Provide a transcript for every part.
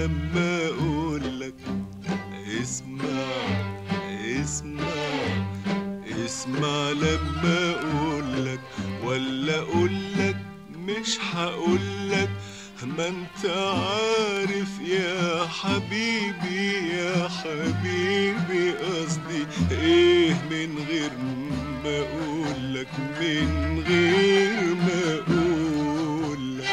لما اقولك اسمع اسمع اسمع لما اقولك ولا اقولك مش هقولك ما انت عارف يا حبيبي يا حبيبي قصدي ايه من غير ما اقولك من غير ما اقولك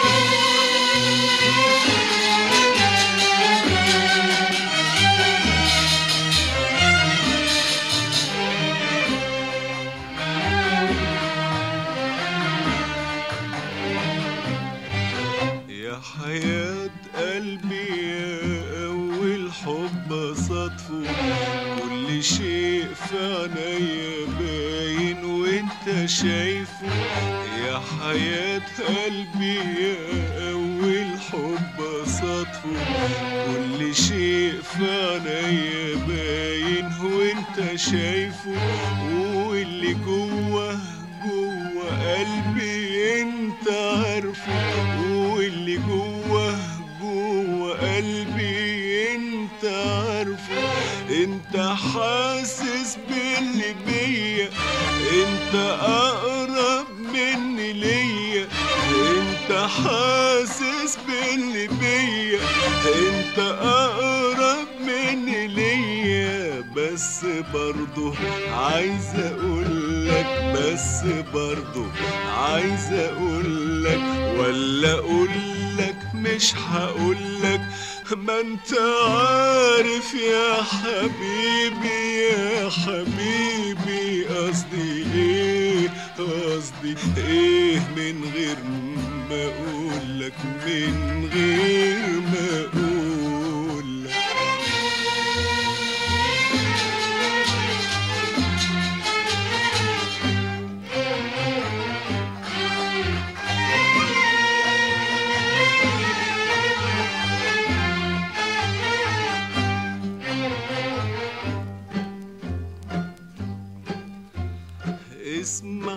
يا حياة قلبي يا أول حب صدفه كل شيء في عينيا باين وانت شايفه يا حياة قلبي يا أول حب صدفه كل شيء في عينيا باين وانت شايفه واللي جوه جوه قلبي انت عارفه واللي جوه جوه قلبي انت عارفه انت حاسس باللي بيا انت اقرب مني ليا انت حاسس باللي بيا انت اقرب مني ليا بس برضه عايز اقولك بس برضه عايز اقولك ولا اقولك مش هقولك ما انت عارف يا حبيبي يا حبيبي قصدي ايه قصدي ايه من غير ما اقولك من غير ما اقولك اسمع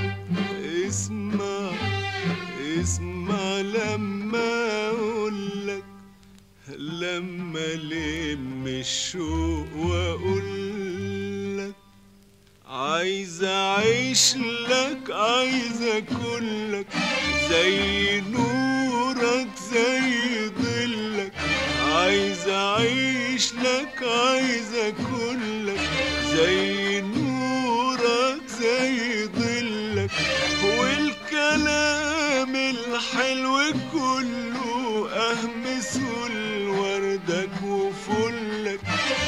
اسمع اسمع لما اقولك لما لم الشوق واقولك عايز اعيش لك عايز اكلك زي نورك زي ظلك عايز اعيش لك عايز اكلك زي نورك زي ظلك والكلام الحلو كله اهمسه لوردك وفلك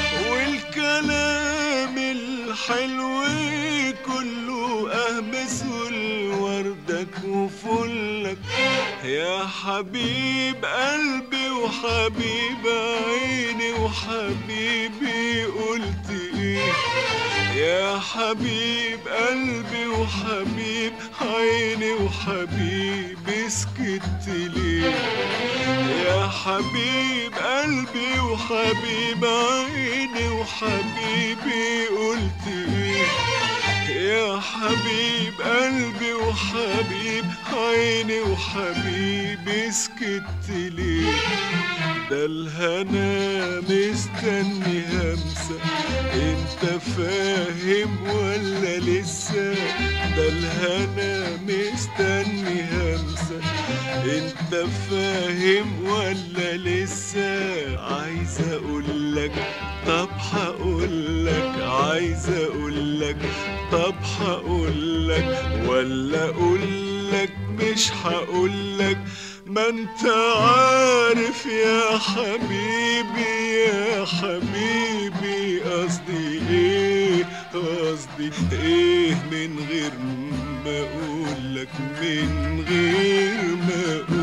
والكلام الحلو كله اهمسه لوردك وفلك يا حبيب قلبي وحبيب عيني وحبيبي قلت ايه يا حبيب قلبي وحبيب عيني وحبيبي سكت ليه يا حبيب قلبي وحبيب عيني وحبيبي قلت ايه يا حبيب قلبي وحبيب عيني وحبيبي سكت ليه ده الهنا مستني همسة انت فاهم ولا لسه ده الهنا مستني همسة انت فاهم ولا لسه عايز اقولك طب هقولك عايز اقولك طب هقولك ولا اقولك مش هقولك ما انت عارف يا حبيبي يا حبيبي قصدي ايه قصدي ايه من غير ما اقولك من غير ما اقولك